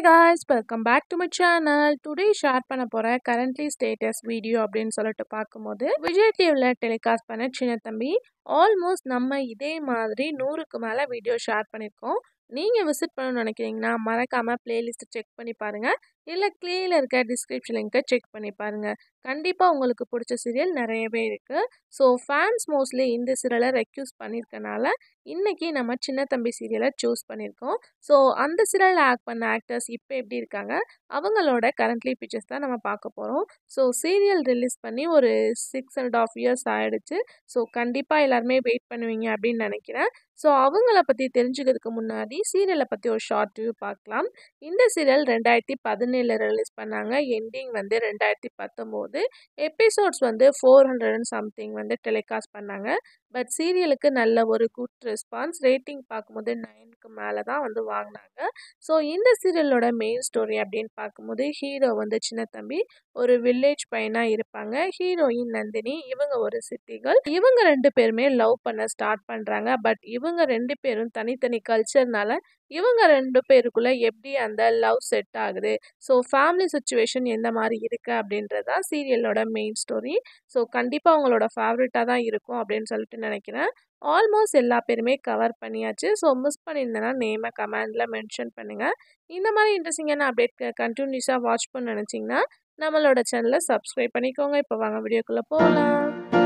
guys welcome back to my channel today share பண்ண போகிற currently status video அப்படின்னு சொல்லிட்டு பார்க்கும்போது விஜய் டிவியில் டெலிகாஸ்ட் பண்ண சின்ன தம்பி ஆல்மோஸ்ட் நம்ம இதே மாதிரி நூறுக்கு மேலே வீடியோ ஷேர் பண்ணியிருக்கோம் நீங்கள் விசிட் பண்ணணும்னு நினைக்கிறீங்கன்னா மறக்காமல் பிளேலிஸ்ட் செக் பண்ணி பாருங்கள் இல்லை கீழே இருக்க டிஸ்கிரிப்ஷன் லிங்க்கை செக் பண்ணி பாருங்கள் கண்டிப்பாக உங்களுக்கு பிடிச்ச சீரியல் நிறையவே இருக்குது ஸோ ஃபேன்ஸ் மோஸ்ட்லி இந்த சீரியலை ரெக்யூஸ் பண்ணியிருக்கனால இன்றைக்கி நம்ம சின்ன தம்பி சீரியலை சூஸ் பண்ணியிருக்கோம் ஸோ அந்த சீரியலில் ஆக்ட் பண்ண ஆக்டர்ஸ் இப்போ எப்படி இருக்காங்க அவங்களோட கரண்ட்லி பிக்சர்ஸ் தான் நம்ம பார்க்க போகிறோம் ஸோ சீரியல் ரிலீஸ் பண்ணி ஒரு சிக்ஸ் அண்ட் ஆஃப் இயர்ஸ் ஆகிடுச்சு ஸோ கண்டிப்பாக எல்லாருமே வெயிட் பண்ணுவீங்க அப்படின்னு நினைக்கிறேன் ஸோ அவங்கள பற்றி தெரிஞ்சுக்கிறதுக்கு முன்னாடி சீரியலை பற்றி ஒரு ஷார்ட் ரிவ்யூ பார்க்கலாம் இந்த சீரியல் ரெண்டாயிரத்தி பதினேழில் ரிலீஸ் பண்ணாங்க எண்டிங் வந்து ரெண்டாயிரத்தி பத்தொம்போது எபிசோட்ஸ் வந்து ஃபோர் ஹண்ட்ரட் அண்ட் சம்திங் வந்து டெலிகாஸ்ட் பண்ணாங்க பட் சீரியலுக்கு நல்ல ஒரு குட் ரெஸ்பான்ஸ் ரேட்டிங் பார்க்கும்போது நைனுக்கு மேலே தான் வந்து வாங்கினாங்க ஸோ இந்த சீரியலோட மெயின் ஸ்டோரி அப்படின்னு பார்க்கும்போது ஹீரோ வந்து சின்ன தம்பி ஒரு வில்லேஜ் பையனாக இருப்பாங்க ஹீரோயின் நந்தினி இவங்க ஒரு சிட்டிகள் இவங்க ரெண்டு பேருமே லவ் பண்ண ஸ்டார்ட் பண்ணுறாங்க பட் இவங்க ரெண்டு பேரும் தனித்தனி கல்ச்சர்னால இவங்க ரெண்டு பேருக்குள்ளே எப்படி அந்த லவ் செட் ஆகுது ஸோ ஃபேமிலி சுச்சுவேஷன் எந்த மாதிரி இருக்குது அப்படின்றது தான் சீரியலோட மெயின் ஸ்டோரி ஸோ கண்டிப்பாக உங்களோட ஃபேவரட்டாக தான் இருக்கும் அப்படின்னு சொல்லிட்டு நினைக்கிறேன் ஆல்மோஸ்ட் எல்லா பேருமே கவர் பண்ணியாச்சு ஸோ மிஸ் பண்ணியிருந்தேன்னா நேமை கமெண்டில் மென்ஷன் பண்ணுங்கள் இந்த மாதிரி இன்ட்ரெஸ்டிங்கான அப்டேட் கண்டினியூஸாக வாட்ச் பண்ண நினச்சிங்கன்னா நம்மளோட சேனலை சப்ஸ்கிரைப் பண்ணிக்கோங்க இப்போ வாங்க வீடியோக்குள்ளே போகலாம்